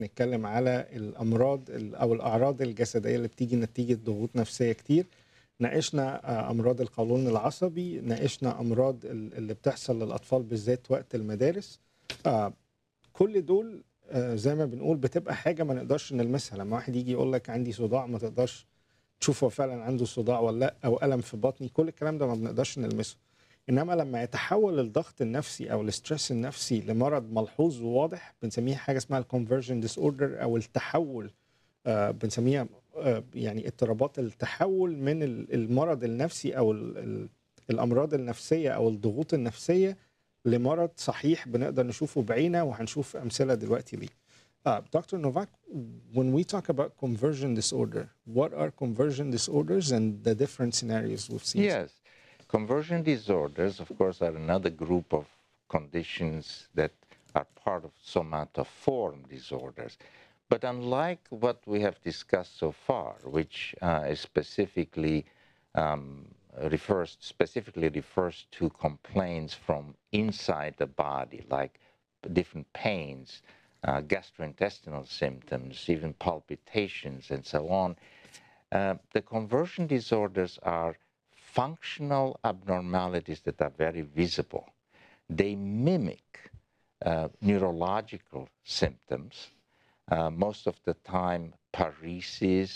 نتكلم على الامراض ال- او الاعراض الجسديه اللي بتيجي نتيجه ضغوط نفسيه كتير ناقشنا آه، امراض القولون العصبي ناقشنا امراض ال- اللي بتحصل للاطفال بالذات وقت المدارس آه، كل دول آه، زي ما بنقول بتبقى حاجه ما نقدرش نلمسها لما واحد يجي يقول لك عندي صداع ما تقدرش تشوف هو فعلا عنده صداع ولا لا او الم في بطني كل الكلام ده ما بنقدرش نلمسه انما لما يتحول الضغط النفسي او الاسترس النفسي لمرض ملحوظ وواضح بنسميها حاجه اسمها الكونفرجن ديس اوردر او التحول آه بنسميها آه يعني اضطرابات التحول من ال- المرض النفسي او ال ال الامراض النفسيه او الضغوط النفسيه لمرض صحيح بنقدر نشوفه بعينه وهنشوف امثله دلوقتي ليه. Uh, Dr. Novak, when we talk about conversion disorder, what are conversion disorders and the different scenarios we've seen? Yes. Conversion disorders, of course, are another group of conditions that are part of somatoform disorders. But unlike what we have discussed so far, which uh, is specifically um, refers specifically refers to complaints from inside the body, like different pains, uh, gastrointestinal symptoms, even palpitations, and so on. Uh, the conversion disorders are functional abnormalities that are very visible. They mimic uh, neurological symptoms, uh, most of the time paresis,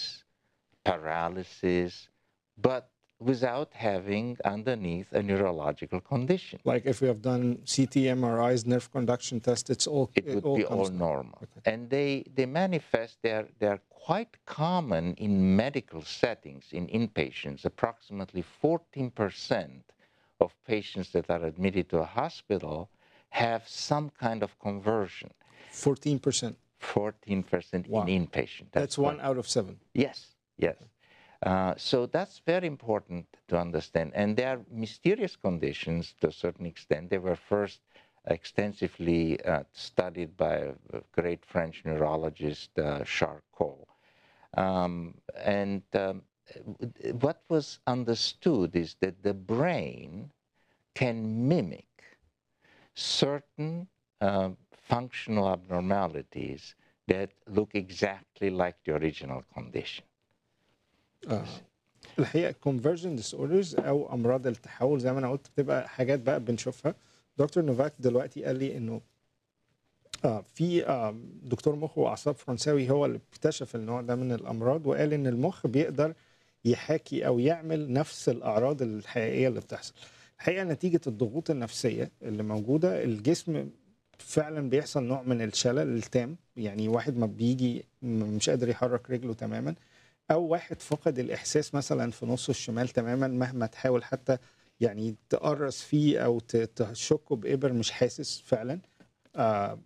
paralysis, but without having underneath a neurological condition. Like if we have done CT, MRIs, nerve conduction test, it's all It would be all comes- normal. Okay. And they, they manifest, they're, they're quite common in medical settings in inpatients. Approximately 14% of patients that are admitted to a hospital have some kind of conversion. 14%. 14% Wow. in inpatient. That's what- one out of seven. Yes, yes. Uh, so that's very important to understand. And they are mysterious conditions to a certain extent. They were first extensively uh, studied by a great French neurologist, uh, Charcot. Um, and um, what was understood is that the brain can mimic certain uh, functional abnormalities that look exactly like the original condition. آه. الحقيقه conversion disorders او امراض التحول زي ما انا قلت بتبقى حاجات بقى بنشوفها دكتور نوفاك دلوقتي قال لي انه آه في آه دكتور مخ واعصاب فرنساوي هو اللي اكتشف النوع ده من الامراض وقال ان المخ بيقدر يحاكي او يعمل نفس الاعراض الحقيقيه اللي بتحصل الحقيقه نتيجه الضغوط النفسيه اللي موجوده الجسم فعلا بيحصل نوع من الشلل التام يعني واحد ما بيجي م- مش قادر يحرك رجله تماما او واحد فقد الاحساس مثلا في نصه الشمال تماما مهما تحاول حتى يعني تقرص فيه او ت- تشكه بابر مش حاسس فعلا آه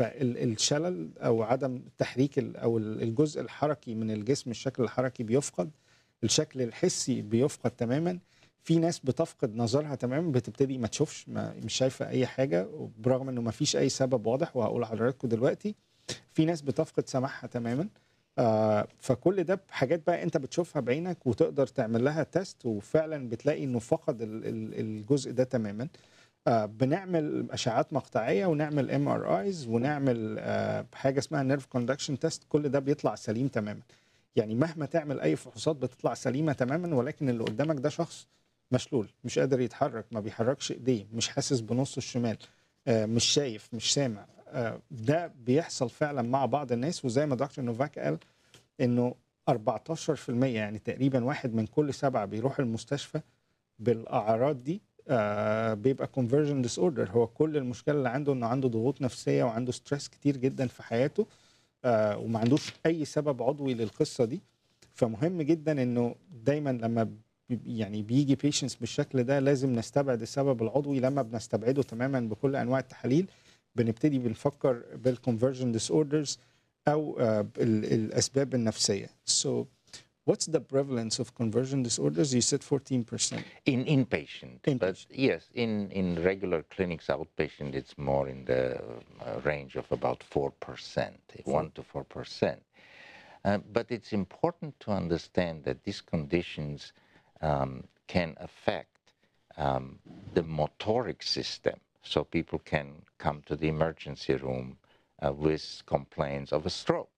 فالشلل او عدم تحريك ال- او ال- الجزء الحركي من الجسم الشكل الحركي بيفقد الشكل الحسي بيفقد تماما في ناس بتفقد نظرها تماما بتبتدي ما تشوفش ما مش شايفه اي حاجه برغم انه ما فيش اي سبب واضح وهقول لحضراتكم دلوقتي في ناس بتفقد سمعها تماما آه فكل ده حاجات بقى انت بتشوفها بعينك وتقدر تعمل لها تيست وفعلا بتلاقي انه فقد ال- ال- الجزء ده تماما آه بنعمل اشعات مقطعيه ونعمل ام ار ايز ونعمل آه حاجه اسمها نيرف كوندكشن تيست كل ده بيطلع سليم تماما يعني مهما تعمل اي فحوصات بتطلع سليمه تماما ولكن اللي قدامك ده شخص مشلول مش قادر يتحرك ما بيحركش ايديه مش حاسس بنصه الشمال آه، مش شايف مش سامع آه، ده بيحصل فعلا مع بعض الناس وزي ما دكتور نوفاك قال انه 14% يعني تقريبا واحد من كل سبعه بيروح المستشفى بالاعراض دي آه بيبقى conversion disorder هو كل المشكله اللي عنده انه عنده ضغوط نفسيه وعنده ستريس كتير جدا في حياته آه وما عندوش اي سبب عضوي للقصه دي فمهم جدا انه دايما لما بي- يعني بيجي بيشنس بالشكل ده لازم نستبعد السبب العضوي لما بنستبعده تماما بكل انواع التحاليل بنبتدي بنفكر بالconversion disorders او آه ال- الاسباب النفسيه so what's the prevalence of conversion disorders you said 14% In inpatient, but Inpatient. yes, in, in regular clinics, outpatient, it's more in the uh, range of about 4%, 1 to 4%. Uh, but it's important to understand that these conditions um, can affect um, the motoric system. So people can come to the emergency room uh, with complaints of a stroke.